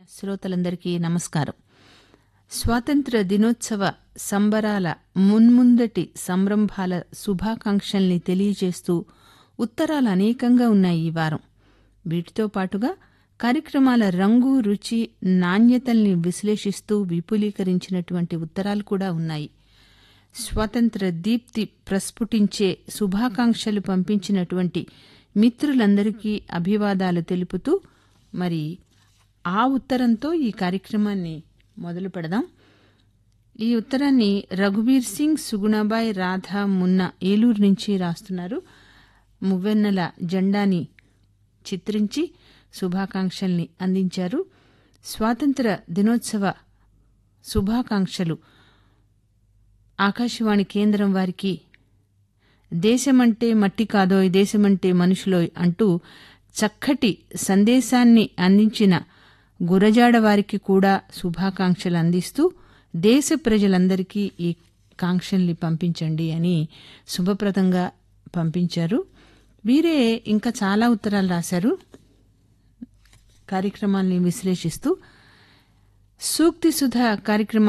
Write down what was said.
శ్రోతలందరికీ నమస్కారం స్వాతంత్ర దినోత్సవ సంబరాల మున్ముందటి సంరంభాల శుభాకాంక్షల్ని తెలియజేస్తూ ఉత్తరాలు అనేకంగా ఉన్నాయి ఈ వారం వీటితో పాటుగా కార్యక్రమాల రంగు రుచి నాణ్యతల్ని విశ్లేషిస్తూ విపులీకరించినటువంటి ఉత్తరాలు కూడా ఉన్నాయి స్వాతంత్ర దీప్తి ప్రస్ఫుటించే శుభాకాంక్షలు పంపించినటువంటి మిత్రులందరికీ అభివాదాలు తెలుపుతూ మరి ఆ ఉత్తరంతో ఈ కార్యక్రమాన్ని మొదలు పెడదాం ఈ ఉత్తరాన్ని రఘువీర్ సింగ్ సుగుణాబాయ్ రాధా మున్న ఏలూరు నుంచి రాస్తున్నారు మువ్వెన్నెల జెండాని చిత్రించి శుభాకాంక్షల్ని అందించారు స్వాతంత్ర దినోత్సవ శుభాకాంక్షలు ఆకాశవాణి కేంద్రం వారికి దేశమంటే మట్టి కాదోయ్ దేశమంటే మనుషులోయ్ అంటూ చక్కటి సందేశాన్ని అందించిన గురజాడ వారికి కూడా శుభాకాంక్షలు అందిస్తూ దేశ ప్రజలందరికీ ఈ కాంక్షల్ని పంపించండి అని శుభప్రదంగా పంపించారు వీరే ఇంకా చాలా ఉత్తరాలు రాశారు కార్యక్రమాల్ని విశ్లేషిస్తూ సూక్తి సుధ కార్యక్రమం